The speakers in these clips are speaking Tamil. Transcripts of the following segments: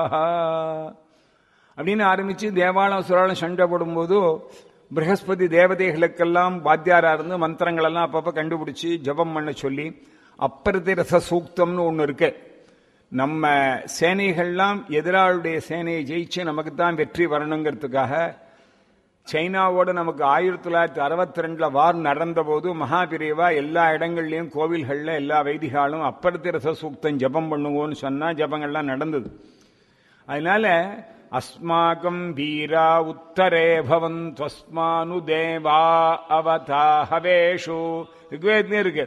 அப்படின்னு ஆரம்பிச்சு தேவாலம் அசுராலம் சண்டை போடும்போது பிரகஸ்பதி தேவதைகளுக்கெல்லாம் வாத்தியாரா இருந்து மந்திரங்கள் எல்லாம் அப்பப்ப கண்டுபிடிச்சு ஜபம் பண்ண சொல்லி அப்பரதி ரச சூக்தம்னு ஒண்ணு இருக்கு நம்ம சேனைகள்லாம் எதிராளுடைய சேனையை ஜெயிச்சு நமக்கு தான் வெற்றி வரணுங்கிறதுக்காக சைனாவோட நமக்கு ஆயிரத்தி தொள்ளாயிரத்தி அறுபத்தி ரெண்டுல வார் நடந்த போது மகாபிரிவா எல்லா இடங்கள்லயும் கோவில்கள்ல எல்லா வைதிகாலும் அப்பரத்தி ரச சூக்தம் ஜபம் பண்ணுவோன்னு சொன்னா ஜபங்கள்லாம் நடந்தது அதனால அஸ்மாகம் வீரா உத்தரே பவன் துவஸ்மானு தேவா அவதா ஹவேஷு ரிக்வேத்னே இருக்கு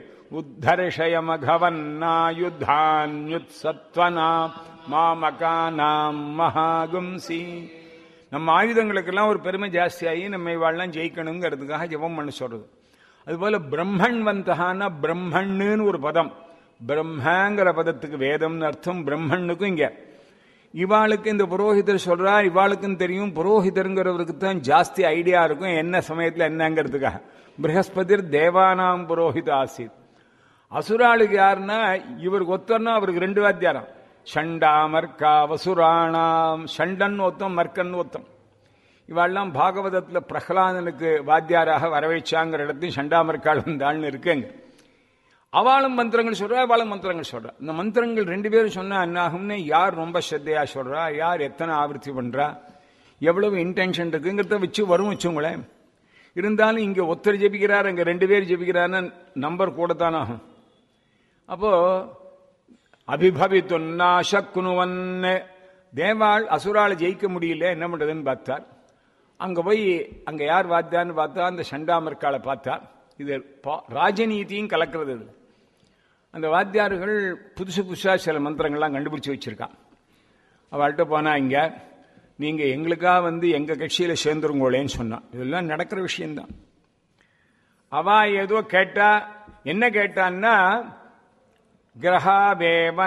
உத்தர்ஷயமகவன்னாயுத்தான்யுத் சத்வனாம் மாமகானாம் மகாகும்சி நம்ம ஆயுதங்களுக்கெல்லாம் ஒரு பெருமை ஜாஸ்தியாகி நம்ம இவாள்லாம் ஜெயிக்கணுங்கிறதுக்காக ஜெபம் பண்ண சொல்றது அதுபோல பிரம்மன் வந்தகான பிரம்மன்னு ஒரு பதம் பிரம்மங்கிற பதத்துக்கு வேதம்னு அர்த்தம் பிரம்மனுக்கும் இங்க இவாளுக்கு இந்த புரோஹிதர் சொல்றா இவாளுக்கும் தெரியும் புரோஹிதருங்கிறவருக்கு தான் ஜாஸ்தி ஐடியா இருக்கும் என்ன சமயத்துல என்னங்கிறதுக்காக பிரகஸ்பதிர் தேவானாம் புரோஹித ஆசித் அசுராளுக்கு யாருன்னா இவருக்கு ஒத்தர்னா அவருக்கு ரெண்டு வாத்தியாரம் ஷண்டா மர்க்கா வசுராணாம் ஷண்டன் ஒத்தம் மர்க்கன் ஒத்தம் இவாள்லாம் பாகவதத்துல பிரகலாதனுக்கு வாத்தியாராக வரவேச்சாங்கிற இடத்தையும் ஷண்டாமர்காள் வந்தாள்னு இருக்குங்க அவளும் மந்திரங்கள் சொல்றா அவளும் மந்திரங்கள் சொல்றா இந்த மந்திரங்கள் ரெண்டு பேரும் சொன்னா என்ன ஆகும்னு யார் ரொம்ப ஸ்ரத்தையா சொல்றா யார் எத்தனை ஆவர்த்தி பண்றா எவ்வளவு இன்டென்ஷன் இருக்குங்கிறத வச்சு வரும் வச்சுங்களேன் இருந்தாலும் இங்க ஒருத்தர் ஜெபிக்கிறார் அங்க ரெண்டு பேர் ஜெபிக்கிறாருன்னு நம்பர் கூட தான் ஆகும் அப்போ அபிபவித்துன்னா சக்குனுவன் தேவாள் அசுரால் ஜெயிக்க முடியல என்ன பண்றதுன்னு பார்த்தார் அங்க போய் அங்க யார் பார்த்தான்னு பார்த்தா அந்த சண்டாமர்காலை பார்த்தா இது பா- ராஜநீதியும் கலக்கிறது இது அந்த வாத்தியார்கள் புதுசு புதுசா சில மந்திரங்கள்லாம் கண்டுபிடிச்சு வச்சிருக்கான் அவள்கிட்ட போனா இங்க நீங்க எங்களுக்காக வந்து எங்க கட்சியில சேர்ந்துருங்கோளேன்னு சொன்னான் இதெல்லாம் நடக்கிற விஷயம்தான் அவ ஏதோ கேட்டா என்ன கேட்டான்னா கிரகாவேவ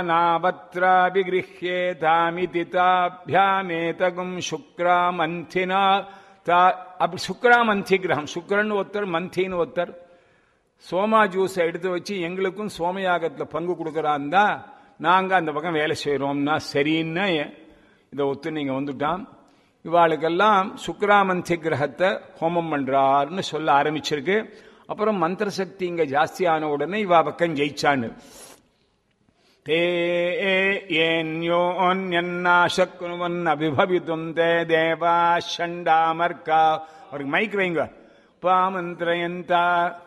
நாவத்ராபிகிருஹ்யேதாமிதி தாபியாமேதகும் சுக்ராமந்தினா தா அப்படி சுக்ராமந்தி கிரகம் சுக்ரன் ஒருத்தர் மந்தின்னு ஒருத்தர் சோமா ஜூஸை எடுத்து வச்சு எங்களுக்கும் சோமயாகத்தில் பங்கு கொடுக்குறாந்தா நாங்க அந்த பக்கம் வேலை செய்கிறோம்னா சரின்னு இதை ஒத்து நீங்க வந்துட்டான் இவாளுக்கெல்லாம் சுக்ராமந்தி கிரகத்தை ஹோமம் பண்றாருன்னு சொல்ல ஆரம்பிச்சிருக்கு அப்புறம் மந்திர சக்தி இங்க ஜாஸ்தியான உடனே இவா பக்கம் ஜெயிச்சான்னு தே ஏன்யோன்யன்னாசக்குனுவன் அபிபவித்தும் தே தேவா ஷண்டாமர்கா அவருக்கு மைக் வைங்க பாமந்திரயந்தா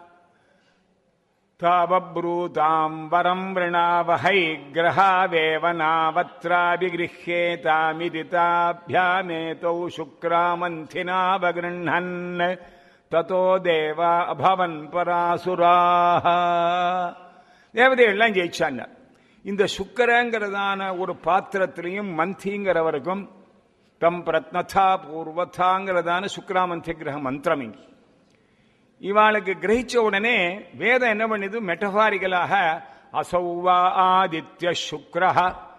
தாவப்ரூதாம் வரம் விரணாவஹை கிரகாவேவ நாவத்ராபிகிருஹ்யேதாமிதி தாபியாமேதௌ சுக்ராமந்தினாவகிருண்ணன் ததோ தேவா அபவன் பராசுராக தேவதைகள்லாம் ஜெயிச்சாங்க இந்த சுக்கரங்கிறதான ஒரு பாத்திரத்திலையும் மந்திங்கிறவருக்கும் தம் பிரத்னதா பூர்வதாங்கிறதான சுக்ராமந்திய கிரக மந்திரம் இங்க இவாளுக்கு கிரகிச்ச உடனே வேதம் என்ன பண்ணுது மெட்டபாரிகளாக அசௌவா ஆதித்ய சுக்ரஹ